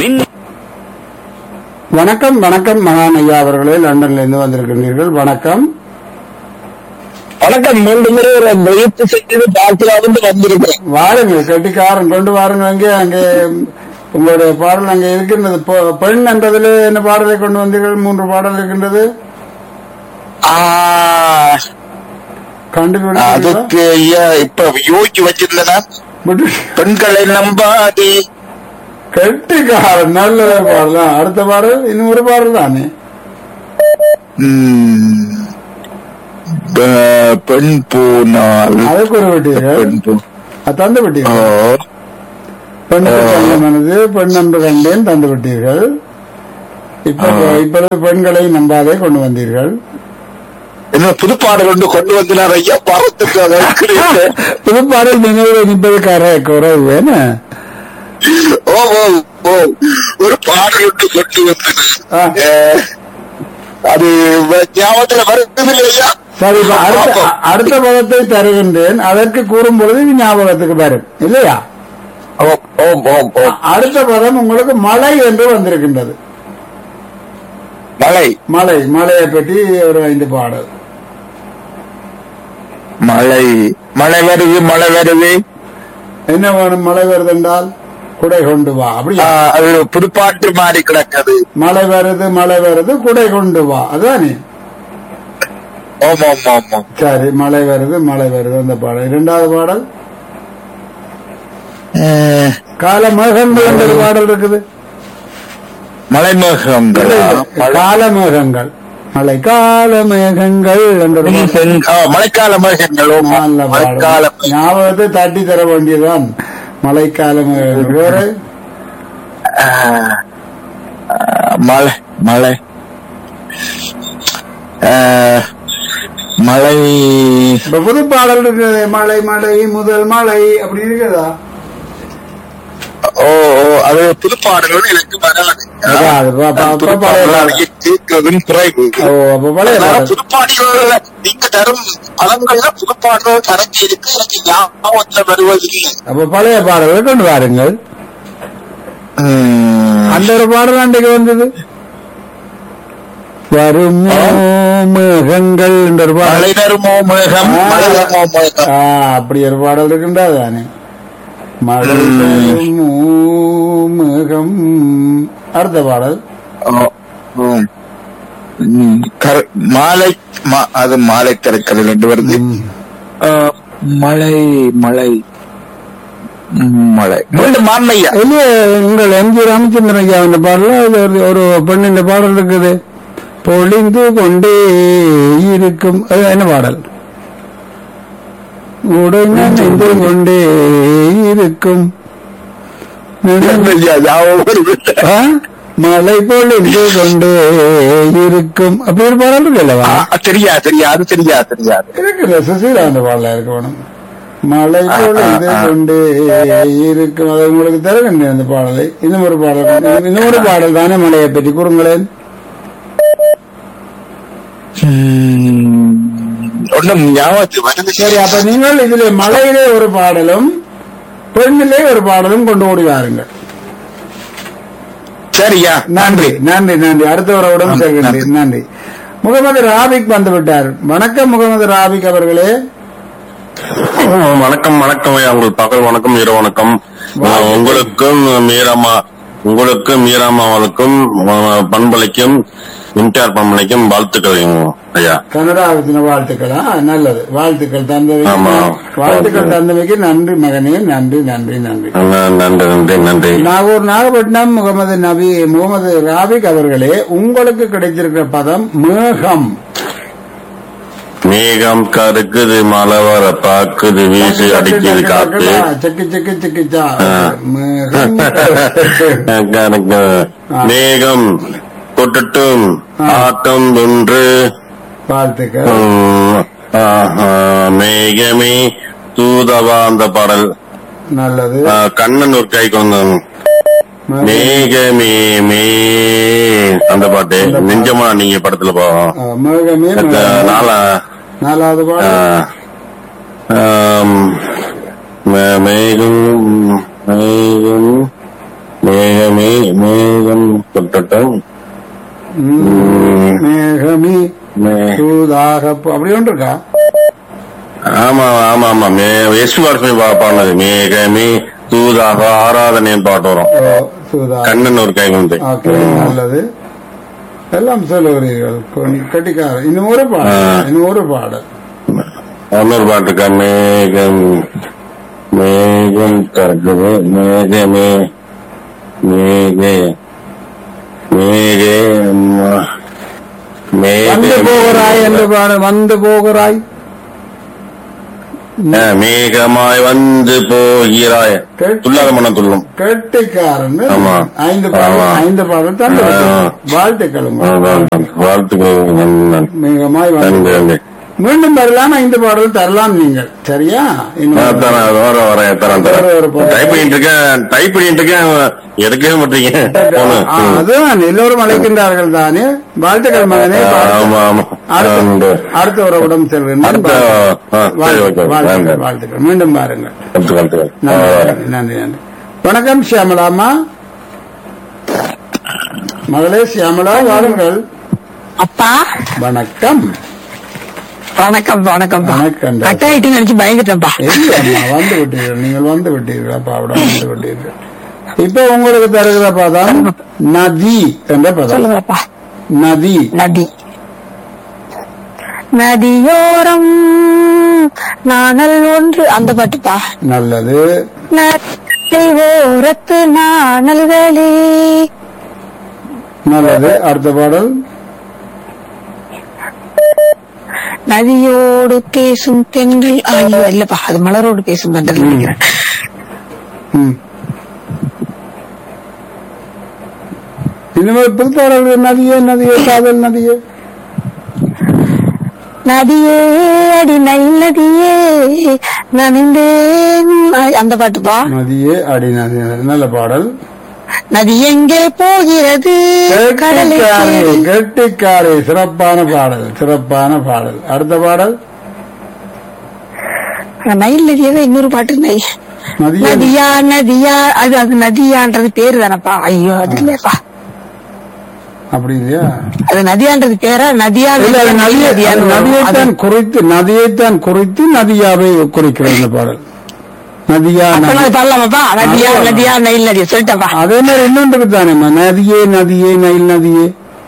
மின் வணக்கம் வணக்கம் மகான் ஐயா அவர்களே லண்டன்ல இருந்து வந்திருக்கின்றீர்கள் வணக்கம் வணக்கம் மூன்று முறை ஒரு முயற்சி செய்து பார்க்கலாம்னு வந்திருக்கிறேன் வாருங்கள் கட்டிக்காரன் கொண்டு வாருங்கள் அங்கே அங்கே உங்களுடைய பாடல் அங்கே இருக்கின்றது பொ- பெண் என்றதில் என்ன பாடலை கொண்டு வந்தீர்கள் மூன்று பாடல் இருக்கின்றது ஆ, கண்டுபிடிச்சீர்களா? அதுக்கு ஐயா இப்ப யோசிச்சு வச்சிருந்தேன்னா விட்டு- பெண்களை நம்பாதே கெட்டிக்காரன் நல்ல ஒரு பாடல் தான். அடுத்த பாடல் இன்னும் ஒரு பாடல் தானே ம், பெ- பெண் போனால் அதை குறிப்பிட்டீர்கள் பெண் போ அது தந்து ஓ, விட்டீர்கள் பெண்ணுக்கு தங்கமானது பெண் என்று கண்டேன் தந்து விட்டீர்கள் இப்ப இப்பொழுது பெண்களை நம்பாதே கொண்டு வந்தீர்கள் என்ன புதுப்பாடல் ஒன்று கொண்டு வந்தினார் ஐயா பாவத்துக்கு அதை இருக்கிறேன். புது பாடல் நினைவு நிற்பது கரை குறைவு என்ன ஓ ஓ ஓ ஒரு பாடல் ஒன்று கொண்டு வந்தனர் ஆ. அஹ், அது வ- ஞாபகத்துல வருது ஐயா சரி இப்ப அடுத்த பாப்போம். அடுத்த பதத்தை தருகின்றேன் அதற்கு கூறும் பொழுது இது ஞாபகத்துக்கு வரும் இல்லையா ஓம் ஓம் ஓம் ஓம் அடுத்த பதம் உங்களுக்கு மழை என்று வந்திருக்கின்றது மழை மழை மழையை பற்றி ஒரு ஐந்து பாடல் மழை மழை வருது மழை வருது என்ன வேணும் மழை வருது என்றால் குடை கொண்டு வா ஆ, அப்படியா அது புதுப்பாட்டு மாறி கிடக்குது மழை வருது மழை வருது குடை கொண்டு வா அதானே ஓம் ஓம் ஓம் ஓம் சரி மழை வருது மழை வருது அந்த பாடல் இரண்டாவது பாடல் அஹ், கால மேகங்கள் என்ற ஒரு பாடல் இருக்குது மலை மேகங்கள் கால மேகங்கள் மழை கால மேகங்கள் என்ற ஒரு பாடல். மழைக்கால மேகங்கள் ஓம் ஓம். நல்ல மழைக்கால பாடல் ஞாபகத்தை தட்டி தர வேண்டியதுதான் மழைக்கால மேகங்கள் வேற அஹ், அஹ், மழை மழை அஹ், மழை இப்ப புது பாடல் இருக்குது மழை மழை முதல் மழை அப்படி இருக்குதா ஓ ஓ அது புதுப்பாடல்கள் எனக்கு வராது அதான், அது பா- பா- பா- பழைய பாடல். கேட்கிறதும் குறைவு ஓ அப்ப பழைய அதனால பாடல் புதுப்பாடல்கள் நீங்க தரும் பலன்கள்ல புதுப்பாடல்கள் கரைச்சி இருக்கு எனக்கு ஞாபகத்துல வருவதில்லை அப்ப பழைய பாடலை கொண்டு வாருங்கள் அந்த ஒரு பாடல் அன்றைக்கு வந்தது வரும் மேகங்கள் என்ற ஒரு பாடல் மழை தருமோ மேகம் மழை தருமோ மேகம் ஆ, அப்படி ஒரு பாடல் இருக்கின்றது தானே மழை பெய்யுமோ மேகம் அடுத்த பாடல் ஓ, ம். ம், கர- மாலை மா- அது மாலை திறக்கிறது என்று வருது ம். ஆ, மழை மழை ம், மழை மீண்டும் மாண்மையா இல்லையே உங்கள் எம்ஜி ராமச்சந்திரன் ஐயா இந்த பாடல இது ஒரு- ஒரு பெண்ணின் பாடல் இருக்குது பொழிந்து கொண்டே இருக்கும் அது என்ன பாடல் உடைந்து கொண்டே இருக்கும் ஐயா, ஞாபகம் வருது. ஆ? மழை பொழிந்து கொண்டே இருக்கும் அப்படி ஒரு பாடல் இருக்கு அல்லவா ஆ, தெரியா தெரியா அது தெரியா தெரியாது இருக்குல்ல சுசீலா அந்த பாடல இருக்கணும் மழை பொழிந்து கொண்டே இருக்கும் அதை உங்களுக்கு தருகின்றேன் அந்த பாடலை இன்னும் ஒரு பாடல் இன்னும் ஒரு பாடல் தானே மழையை பற்றி கூறுங்களேன் ம், ஒண்ணும் ஞாபகத்துக்கு வருது சரி அப்ப நீங்கள் இதிலே மலையிலே ஒரு பாடலும் பெண்ணிலே ஒரு பாடலும் கொண்டு ஓடி வாருங்கள் சரியா நன்றி நன்றி நன்றி அடுத்தவரோடும் ஆ, செல்கின்றேன் நன்றி முகமது ராபிக் வந்து விட்டார் வணக்கம் முகமது ராபிக் அவர்களே வணக்கம் வணக்கம் ஐயா உங்களுக்கு பகல் வணக்கம் இரவு வணக்கம் அஹ், உங்களுக்கும் மீராமா உங்களுக்கும் மீராமாவளுக்கும் அஹ், பண்பலைக்கும் இன்டிஆர் பண்பலைக்கும் வாழ்த்துக்கள் ஐயா கனடாவின் வாழ்த்துக்களா நல்லது வாழ்த்துக்கள் ஆமா. தந்தமைக்கு வாழ்த்துக்கள் தந்தமைக்கு நன்றி மகனே நன்றி நன்றி நன்றி அஹ், நன்றி நன்றி நன்றி நாகூர் நாகப்பட்டினம் முகமது நபி முகமது ராபிக் அவர்களே உங்களுக்கு கிடைச்சிருக்கிற பதம் மேகம் மேகம் கருக்குது மழை வர பாக்குது வீசு அடிக்குது காத்து செக்கு செக்கு செக்கு சா மேகம் அஹ், கணக்கு. மேகம் கொட்டட்டும் ஆட்டம் ஒன்று வாழ்த்துக்கள் உம், ஆஹா, மேகமே தூதவா அந்த பாடல் நல்லது அஹ், கண்ணன் ஒரு கை கொண்டு மேகமே மே அந்த பாட்டு நெஞ்சமா நீங்க படத்துல போவோம் ஆ, மேகமே அடுத்த மேகம். நாளா நாலாவது பாடல் ஆஹ், ஆம், மே- மேகம் மேகம் மேகமே மேகம் கொட்டட்டும் ம், மேகமி மே- சூதாக போ- அப்படி ஒன்று இருக்கா ஆமா ஆமா ஆமா மே எஸ் லட்சுமி பா- பாடினது மேகமே தூதாக ஆராதனைன்னு பாட்டு வரும் ஓ, சூதா கண்ணன் ஒரு கை வந்து ஓகே நல்லது எல்லாம் சொல்லுகிறீர்கள் கொ- கட்டிக்காரர் இன்னும் ஒரு பாடல் ஆ. இன்னும் ஒரு பாடல் இன்னொரு பாட்டு இருக்கா மேகம் மேகம் கறக்குது மேகமே மேகே மேகே ம- வந்து போகிறாய் மேகே என்று பாடல் வந்து போகிறாய் ஆ, மேகமாய் வந்து போகிறாய் துல்லாத மனம் துள்ளும் கட்டிக்காரன் ஆமா. ஐந்து பாடல் ஆமா. ஐந்து பாடல் தந்து ஆ. வாழ்த்துக்கள் அதான், வாழ்த்துக்கள் நன்றி. மிகமாய் வந்து நன்றி நன்றி மீண்டும் வரலாம் ஐந்து பாடல் தரலாம் நீங்கள் சரியா இன்னும் ஆ, தரேன், வர வரேன் தரேன் வேற ஒரு தரேன் பாட்டு. டைப் பண்ணிட்டு இருக்கேன் டைப் பண்ணிட்டு இருக்கேன் எடுக்கவே மாட்டீங்க போன ஆ, அதுதான் எல்லோரும் அழைக்கின்றார்கள் தானே வாழ்த்துக்கள் மகனே ஆமா ஆமா அடுத்த ஆமாண்டு. அடுத்த உறவிடம் செல்கிறேன் அடுத்த- ஆ, சரி, ஓகே, வாழ்த்துக்கள் வாங்க. வாழ்த்துக்கள் மீண்டும் பாருங்கள் வாழ்த்து, வாழ்த்துக்கள். ஆ, நன்றி வரேன். நன்றி, நன்றி நன்றி வணக்கம் சியாமலாமா மகளே சியாமலா வாருங்கள் அப்பா வணக்கம் வணக்கம் வணக்கம் வணக்கம். கட் ஆயிட்டு நினைச்சு பயந்துட்டேன்ப்பா இல்லையம்மா, வந்து விட்டீர்கள் நீங்கள் வந்து விட்டீர்கள் அப்பாவிடம் வந்து விட்டீர்கள் இப்ப உங்களுக்கு தருகிற பதம் நதி என்ற பதம் சொல்லுங்கப்பா நதி நதி நதியோரம் நாணல் ஒன்று அந்த பாட்டுப்பா நல்லது நதி ஓரத்து நாணல்களே நல்லது அடுத்த பாடல் நதியோடு பேசும் தென்றல் ஐயோ இல்லப்பா அது மலரோடு பேசும் தென்றல் நினைக்கிறேன் ம். இனிமேல் புதுப்பாடல்கள் நதியே நதியே காதல் நதியே நதியே அடி நைல் நதியே நனைந்தேன் ஐ- அந்த பாட்டுப்பா நதியே அடி நதி நல்ல பாடல் நதி எங்கே போகிறது கடலை கெட்டிக்காரே தேடி. கெட்டிக்காரே சிறப்பான பாடல் சிறப்பான பாடல் அடுத்த பாடல் நைல் நதியே தான் இன்னொரு பாட்டு நை நதியே நதியா நதியா அது அது நதியான்றது பேரு தானப்பா ஐயோ அது இல்லப்பா அப்படி இல்லையா அது நதியான்றது பேரா நதியா இல்ல அது நதியை அது நதியான்னு வரும். அது- நதியைத்தான் குறித்து நதியைத்தான் குறித்து நதியாவை குறிக்கிறது இந்த பாடல் நதியா அப்ப நதி நான் பாடலாமாப்பா நதியா ஆமா. நதியா நைல் நதியா சொல்லிட்டப்பா அதே மாதிரி இன்னொன்று தானேம்மா நதியே நதியே நயில் நதியே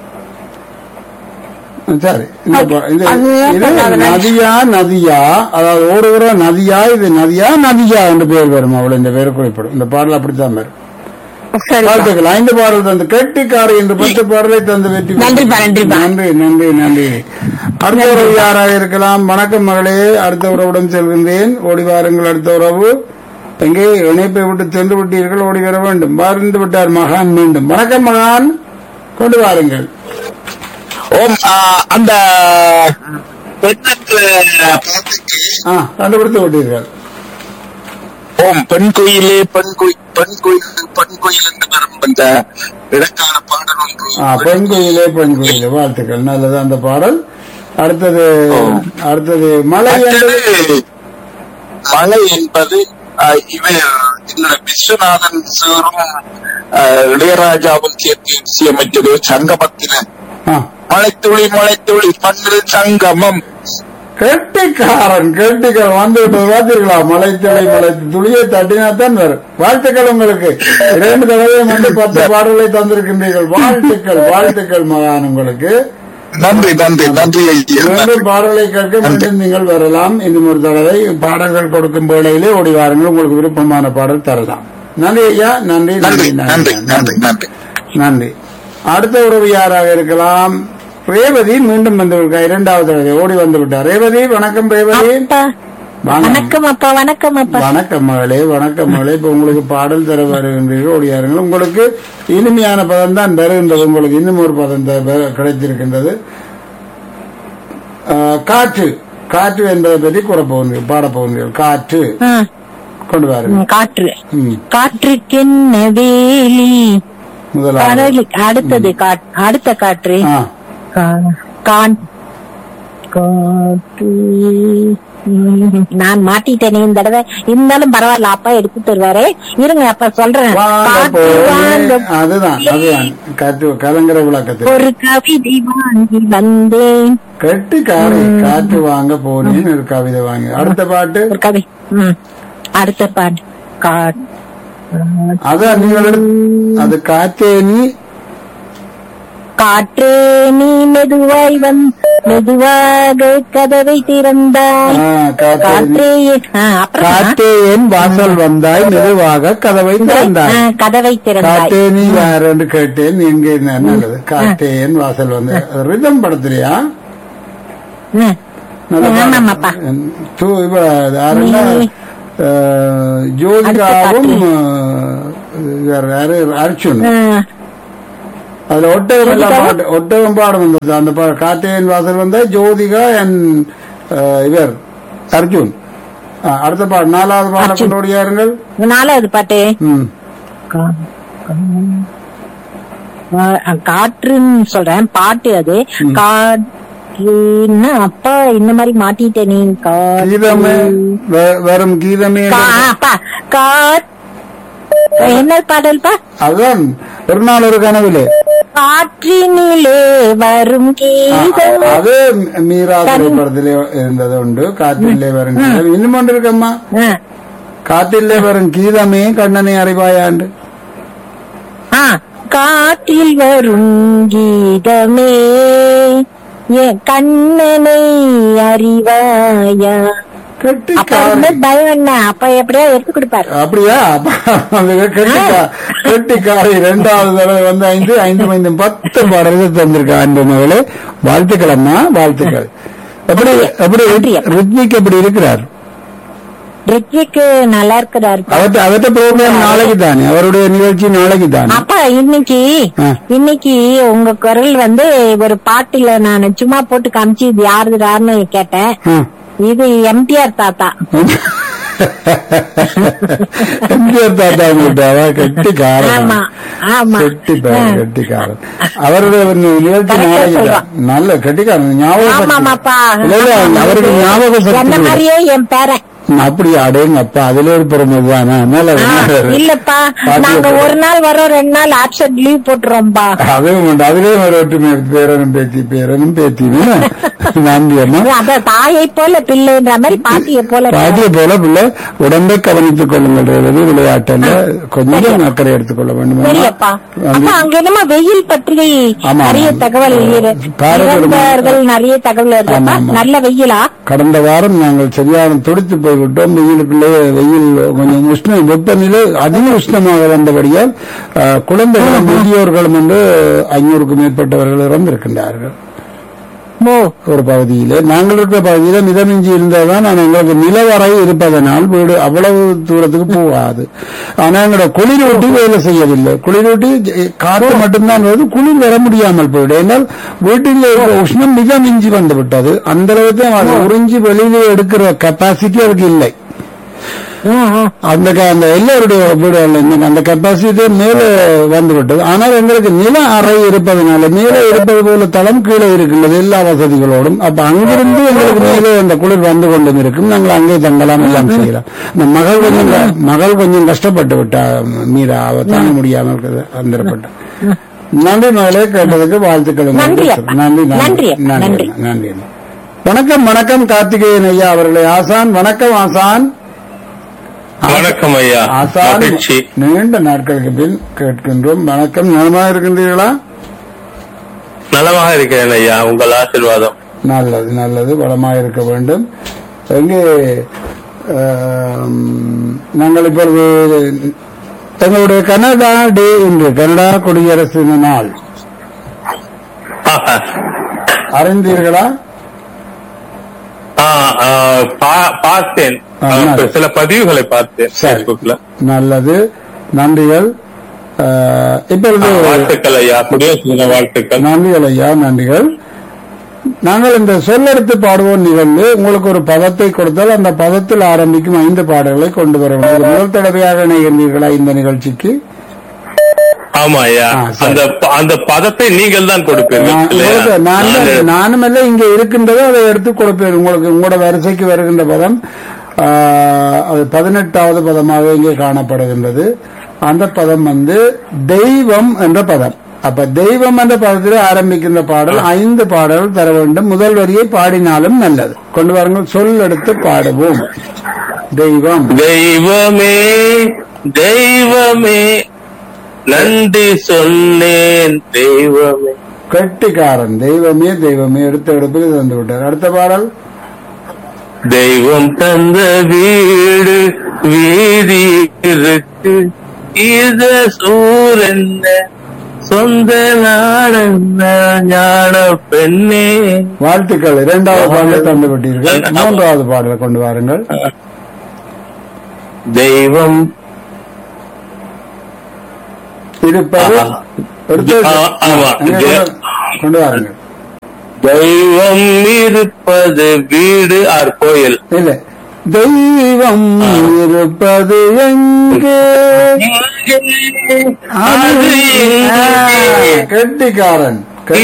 சரி இந்த பா- இது- அது ஏன் இது பண்ணாத நதி? நதியா நதியா அதாவது ஓடுகிற நதியா இது நதியா நதியா என்று பெயர் வரும் அவள் இந்த பேர் குறிப்பிடும் இந்த பாடல் அப்படித்தான் வரும் சரிப்பா வாழ்த்துக்கள் ஐந்து பாடல் தந்து கெட்டிக்காரி என்று பத்து பாடலை தந்து வெற்றி பெற்று- நன்றிப்பா, நன்றிப்பா. நன்றி நன்றி நன்றி அடுத்த உறவு யாராக இருக்கலாம் வணக்கம் மகளே அடுத்த உறவுடன் செல்கின்றேன் ஓடி வாருங்கள் அடுத்த உறவு எங்கே இணைப்பை விட்டு சென்று விட்டீர்கள் ஓடி வர வேண்டும் வார்ந்து விட்டார் மகான் மீண்டும் வணக்கம் மகான் கொண்டு வாருங்கள் ஓம் ஆ, அந்த பெண்ணத்து பதத்துக்கு ஆ கண்டுபிடித்து விட்டீர்கள் ஓம் பெண் கோயிலே பெண் கோயில் பெண் கோயில் பெண் கோயில் என்று வரும் அந்த இடக்கான பாடல் ஒன்று ஆ பெண் கோயிலே பெண் கோயிலே வாழ்த்துக்கள் நல்லது அந்த பாடல் அடுத்தது அடுத்தது மலை என்பது அடுத்தது மலை என்பது ஆ, இவர் என்னோட விஸ்வநாதன் சாரும் ஆ, இளையராஜாவும் சேர்த்து இசையமைச்சது சங்கமத்தில ஆ மலைத்துளி மலைத்துளி மண்ணில் சங்கமம் கெட்டிக்காரன் கெட்டிக்காரன் வந்து விட்டது பார்த்தீர்களா மலை துளி மலை துளியை தட்டினா தான் வரும் வாழ்த்துக்கள் உங்களுக்கு இரண்டு தடவை வந்து பத்து பாடல்களை தந்திருக்கின்றீர்கள் வாழ்த்துக்கள் வாழ்த்துக்கள் மகான் உங்களுக்கு நன்றி நன்றி நன்றி ஐயா இரண்டு பாடல்களை கேட்க மீண்டும் நீங்கள் வரலாம் இன்னும் ஒரு தடவை பாடல்கள் கொடுக்கும் வேளையிலே ஓடி வாருங்கள் உங்களுக்கு விருப்பமான பாடல் தரலாம் நன்றி ஐயா நன்றி நன்றி நன்றி நன்றி நன்றி நன்றி அடுத்த உறவு யாராக இருக்கலாம் ரேவதி மீண்டும் வந்து விட்டார் இரண்டாவது தடவை ஓடி வந்து விட்டார் ரேவதி வணக்கம் ரேவதி அப்பா வாங்க. வணக்கம் அப்பா வணக்கம் அப்பா வணக்கம் மகளே வணக்கம் மகளே இப்ப உங்களுக்கு பாடல் தர வருகின்றீர்கள் ஓடியாருங்கள் உங்களுக்கு இனிமையான பதம் தான் வருகின்றது உங்களுக்கு இன்னும் ஒரு பதம் த- வ- கிடைத்திருக்கின்றது ஆ, காற்று காற்று என்பதை பற்றி கூற போகிறீர்கள் பாட போகிறீர்கள் காற்று ம், கொண்டு வாருங்கள் ம், காற்று ம். காற்றுக்கென்ன வேலி முதலாவது கடலுக்கு அடுத்தது காட்- அடுத்த காற்று ஆ, கா- கான் காற்று ம், நான் மாட்டிட்டேனே இந்த தடவை இருந்தாலும் பரவாயில்ல அப்பா எடுத்து தருவாரு இருங்க அப்பா சொல்றேன் வாங்க காற்று வாங்க போனே அதுதான் அதுதான் காற்று கலங்கர விளக்கத்தில் ஒரு கவிதை வாங்கி வந்தேன் கட்டி காரை காற்று வாங்க போனேன் ஒரு கவிதை வாங்கி அடுத்த பாட்டு ஒரு கவி ம். அடுத்த பாட்டு கா- அதான் நீங்கள் எடுத்து- அது காற்றே நீ காற்றே நீ மெதுவாய் வந் மெதுவாக கதவை திறந்தாய் ஆ, காற்றே நீ காற்றே ஆ, அப்புறம் காற்றே என் வாசல் வந்தாய் மெதுவாக கதவை திறந்தாய் ஆ, கதவை திறந்தாய் காற்றே நீ யாருன்னு கேட்டேன் எங்க என்ன நல்லது காற்றே என் வாசல் வந்தாய் ரிதம் படத்துலயா ம். நல்ல பாடம். ஆமாமாப்பா தூ இவ யாருன்னா நீ- அஹ், ஜோதிகாவும் அஹ், வேற யாரு அர்ச்சுன் ஆ, அதுல ஒட்டகம் எல்லாம் ஜோதிகாவும்? பாட்டு ஒட்டகம் பாடம் வந்தது அந்த பா- காற்றேன் வாசல் வந்தா ஜோதிகா அண்ட் இவர் அர்ஜுன் ஆ, அடுத்த பாட்டு நாலாவது பாடம் அர்ஜுன். கொண்டு ஓடியாருங்கள் நாலாவது பாட்டு ம் கா- கா- காற்றுன்னு சொல்றேன் பாட்டு அது காற்றுன்னா அப்பா இந்த மாதிரி மாட்டிட்டேன் நீ கீதமே வே- வெறும் கீதமே அப்பா காட் என்ன பாடல்பா அதுதான் ஒரு நாள் ஒரு கனவிலே காற்றினிலே வரும் ஆ, கீதம் அது மீரா திரைப்படத்திலே இருந்தது உண்டு காத்திலே வரும் கீதம் இன்னும் ஒன்று இருக்கம்மா ஆ. காத்திலே வரும் கீதமே கண்ணனை அறிவாயாண்டு ஆ, காற்றில் வரும் கீதமே என் கண்ணனை அறிவாயா கட்டி அப்ப வந்து பயம் என்ன அப்ப எப்படியா எடுத்து கொடுப்பாரு அப்படியா அப்ப அது கெட்டிக்கா கெட்டிக்காரி இரண்டாவது தடவை வந்து ஐந்து ஐந்து ஐந்து பத்து பாடல்கள் தந்திருக்கா அன்பு மகளே வாழ்த்துக்கள் அம்மா வாழ்த்துக்கள் எப்படி எப்படி நன்றி. ரித்விக் எப்படி இருக்கிறார் ரித்விக்கு நல்லா இருக்கிறாரு அவர்கிட்ட அவர்கிட்ட ப்ரோக்ராம் நாளைக்கு தானே அவருடைய நிகழ்ச்சி நாளைக்கு தானே அப்பா இன்னைக்கு ஆ. இன்னைக்கு உங்க குரல் வந்து ஒரு பாட்டுல நான் சும்மா போட்டு காமிச்சு இது யாருதான்னு கேட்டேன் ஆ. இது எம்டிஆர் தாத்தா எம்ஜிஆர் தாத்தா உங்கள்கிட்ட கெட்டிக்காரன் ஆமா ஆமா கெட்டிக்காரன் கெட்டிக்காரன் அவருடைய ஒரு நிகழ்ச்சி கரெக்டா நாளைக்கு சொல்றா. தான் நல்ல கெட்டிக்காரன் ஞாபகம் ஆமாமாப்பா இல்ல இல்ல அவருக்கு ஞாபக என்ன சக்தி மாதிரியே என் பேரன் அப்படி அடேங்க அப்பா அதுல ஒரு பெருமை தானே அதனால ஆ, என்ன- இல்லப்பா பாட்டிய நாங்க போட்டு- ஒரு நாள் வரோம் ரெண்டு நாள் ஆப்சென்ட் லீவ் போட்டுறோம்பா அதுவும் உண்டு அதுலயும் ஒரு ஒற்றுமை பேரனும் பேத்தி பேரனும் பேத்தி நன்றி அம்மா அத தாயை போல பிள்ளைன்ற மாதிரி பாட்டியை போல பாட்டிய போல பிள்ளை உடம்பை கவனித்துக் கொள்ளுங்கள் ரேவதி விளையாட்டுல கொஞ்சம் அக்கறை எடுத்துக்கொள்ள வேண்டும் அம்மா. தெரியப்பா வந்து- அப்ப அங்க என்னமா வெயில் பற்றி ஆமா, நிறைய ஆமா. தகவல் இரு- பாரத இறந்தவர்கள் நிறைய தகவல் ஆமா, இருக்குப்பா ஆமா. நல்ல வெயிலா கடந்த வாரம் நாங்கள் சரியான துடித்து போய்விட்டோம் வெயிலுக்குள்ளே வெயில் கொஞ்சம் உஷ்ண வெப்பநிலை அதிக உஷ்ணமாக வந்தபடியால் அஹ், குழந்தைகளும் முதியோர்களும் என்று ஐநூறுக்கும் மேற்பட்டவர்கள் இறந்திருக்கின்றார்கள் ஓ ஒரு பகுதியிலே நாங்கள் இருக்கிற பகுதியில மிதமிஞ்சி இருந்தால்தான் நான் எங்களுக்கு நிலவரை இருப்பதனால் வீடு அவ்வளவு தூரத்துக்கு போகாது ஆனா எங்களோட குளிரூட்டி வேலை செய்யவில்லை குளிரூட்டி ஜ- காற்று மட்டும்தான் வருது குளிர் வர முடியாமல் போயிடும் ஏன்னால் வீட்டில் இருக்கிற உஷ்ணம் மிதமிஞ்சி வந்து விட்டது அந்த அளவுக்கு அது உறிஞ்சி வெளியிலே எடுக்கிற கெப்பாசிட்டி அதுக்கு இல்லை ம், ம். அந்த க- அந்த எல்லாருடைய வீடுகள் இன்னும் அந்த கெப்பாசிட்டி மேலே வந்து விட்டது ஆனால் எங்களுக்கு நில அறை இருப்பதனால மேலே இருப்பது போல தளம் கீழே இருக்கின்றது எல்லா வசதிகளோடும் அப்ப அங்கிருந்து எங்களுக்கு மேலே அந்த குளிர் வந்து கொண்டும் இருக்கும் நாங்கள் அங்கே தங்கலாம் எல்லாம் செய்யலாம் இந்த மகள் கொஞ்சம் க- மகள் கொஞ்சம் கஷ்டப்பட்டு விட்டா மீரா அவ தாங்க முடியாமல் அந்தரப்பட்ட நன்றி மகளே கேட்டதுக்கு வாழ்த்துக்கள் உங்களுக்கு. நன்றி அப்பா. நன்றி நன்றி நன்றி அப்பா. நன்றி நன்றி. நன்றி வணக்கம் வணக்கம் கார்த்திகேயன் ஐயா அவர்களே ஆசான் வணக்கம் ஆசான் வணக்கம் ஐயா ஆசான் மகிழ்ச்சி நீண்ட நாட்களுக்கு பின் கேட்கின்றோம் வணக்கம் நலமாக இருக்கின்றீர்களா நலமாக இருக்கிறேன் ஐயா உங்கள் ஆசீர்வாதம் நல்லது நல்லது வளமாக இருக்க வேண்டும் எங்கே ஆம், நாங்கள் இப்பொழுது எங்களுடைய கனடா டே இன்று கனடா குடியரசு நாள் ஆஹா. அறிந்தீர்களா ஆ, ஆ, பா- பார்த்தேன் ஆ, ஆ, நல்லது. சில பதிவுகளை பார்த்தேன் சரி. Facebookல. நல்லது நன்றிகள் ஆ, இப்பொழுது ஆ, வாழ்த்துக்கள் ஐயா குடியரசு தின வாழ்த்துக்கள் நன்றிகள் ஐயா நன்றிகள் நாங்கள் இந்த சொல்லெடுத்து பாடுவோம் நிகழ்வு உங்களுக்கு ஒரு பதத்தை கொடுத்தால் அந்த பதத்தில் ஆரம்பிக்கும் ஐந்து பாடல்களை கொண்டு வர வேண்டும் முதல் தடவையாக இணைகின்றீர்களா இந்த நிகழ்ச்சிக்கு ஆமா ஐயா ஆ, சரி. அந்த ப- அந்த பதத்தை நீங்கள் தான் கொடுப்பீர்கள் நான் இல்லையா? உங்களுக்கு- நான் தான் நான் நானும் இல்ல இங்க இருக்கின்றதோ அதை எடுத்து கொடுப்பேன் உங்களுக்கு உங்களோட வரிசைக்கு வருகின்ற பதம் ஆ, அது பதினெட்டாவது பதமாக இங்கே காணப்படுகின்றது அந்த பதம் வந்து தெய்வம் என்ற பதம் அப்ப தெய்வம் என்ற பதத்தில் ஆரம்பிக்கின்ற பாடல் ஐந்து பாடல்கள் தர வேண்டும் முதல் வரியை பாடினாலும் நல்லது கொண்டு வாருங்கள் சொல் எடுத்து பாடுவோம் தெய்வம் தெய்வமே தெய்வமே நன்றி சொன்னேன் தெய்வமே கெட்டிக்காரன் தெய்வமே தெய்வமே எடுத்த எடுப்பில் தந்து விட்டார் அடுத்த பாடல் தெய்வம் தந்த வீடு வீதி இருக்கு இத சூரன்ன சொந்த நாடென்ன ஞான பெண்ணே வாழ்த்துக்கள் இரண்டாவது பாடலை தந்து விட்டீர்கள் மூன்றாவது பாடலை கொண்டு வாருங்கள் தெய்வம் இருப்பது ஆஹா. எடுத்து ஆ, ஆமா. அங்கே கொண்டு- கொண்டு வாருங்கள் தெய்வம் இருப்பது வீடு ஆர் கோயில் இல்ல தெய்வம் இருப்பது எங்கே அது எங்கே? கெட்டிக்காரன்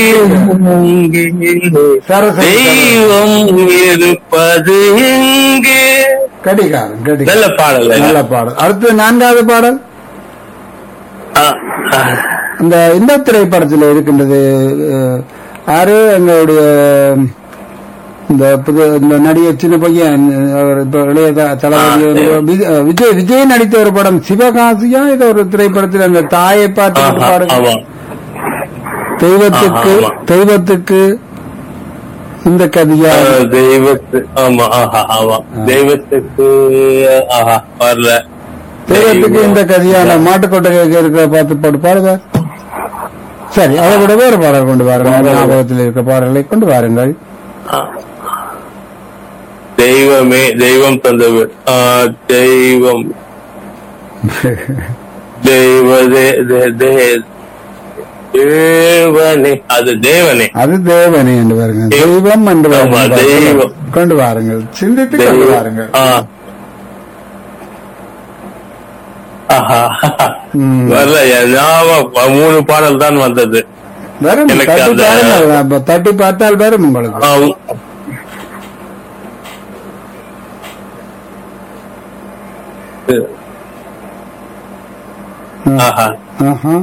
சரஸ்வதி தெய்வம் இருப்பது எங்கே கடிகாரன் நல்ல கடிகாரன் பாடல் நல்ல பாடல் அடுத்து நான்காவது பாடல் ஆ, ஆ. இந்த இந்த திரைப்படத்தில் இருக்கின்றது அஹ், யாரு எங்களுடைய இந்த புது இந்த நடிகர் சின்ன பையன் அவர் இப்ப இளைய த- தளபதி விஜய் விஜய் விஜய் நடித்த ஒரு படம் சிவகாசியா இது ஒரு திரைப்படத்தில் அந்த தாயை பார்த்து ஆஹா, பாடுங்க ஆமா தெய்வத்துக்கு ஆஹா, ஆமா. தெய்வத்துக்கு இந்த கதியா ஆ, தெய்வத்து ஆமா ஆஹா ஆமா தெய்வத்துக்கு ஆஹா வரல தெய்வத்துக்கு இந்த கதியான மாட்டுக்கொட்டை இருக்கிற பார்த்து போட்டு பாடுங்க சரி அதை விட வேறு பாடல் கொண்டு வாருங்கள் ஞாபகத்தில் இருக்கிற பாடல்களை கொண்டு வாருங்கள் ஆ. தெய்வமே தெய்வம் தந்தவர் ஆ, தெய்வம் தெய்வ தே- தே- தே- தேவனே அது தேவனே அது தேவனே என்று பாருங்க தெய்வம் என்று ஆமா, பாருங்க. தெய்வம். கொண்டு வாருங்கள் சிந்தித்து கொண்டு தெய்வம். வாருங்கள் ஆ. ஆஹா. ம். வரல என் ஞாபகம் மூணு பாடல் தான் வந்தது வரும் எனக்கு தட்டி அந்த- பாருங்கள் அப்ப தட்டி பார்த்தால் வரும் உங்களுக்கு ஆ, ஆஹா. ஆஹா.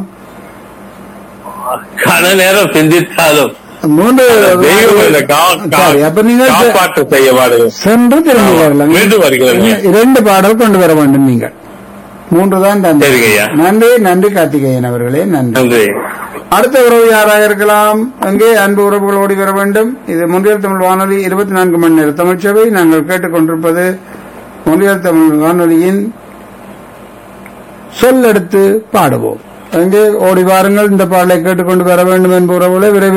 கன நேரம் சிந்தித்தாலும் மூன்று தெய்வம் என்னை கா- கா- சரி அப்ப நீங்கள் செ- காப்பாற்ற செய்ய பாடுங்க சென்று திரும்பி வரலாம் மீண்டும் வருகிறேன் இரண்டு பாடல் கொண்டு வர வேண்டும் நீங்கள் மூன்று தான் தந்தை சரிங்க ஐயா. நன்றி நன்றி கார்த்திகேயன் அவர்களே நன்றி நன்றி அடுத்த உறவு யாராக இருக்கலாம் அங்கே அன்பு உறவுகள் ஓடி வர வேண்டும் இது முன்றியல் தமிழ் வானொலி இருபத்தி நான்கு மணி நேர தமிழ்ச்சபை நாங்கள் கேட்டுக்கொண்டிருப்பது முன்றியல் தமிழ் வானொலியின் சொல்லெடுத்து பாடுவோம் அங்கே ஓடி வாருங்கள் இந்த பாடலை கேட்டுக்கொண்டு வர வேண்டும் என்ப உறவுகளை விரைவில்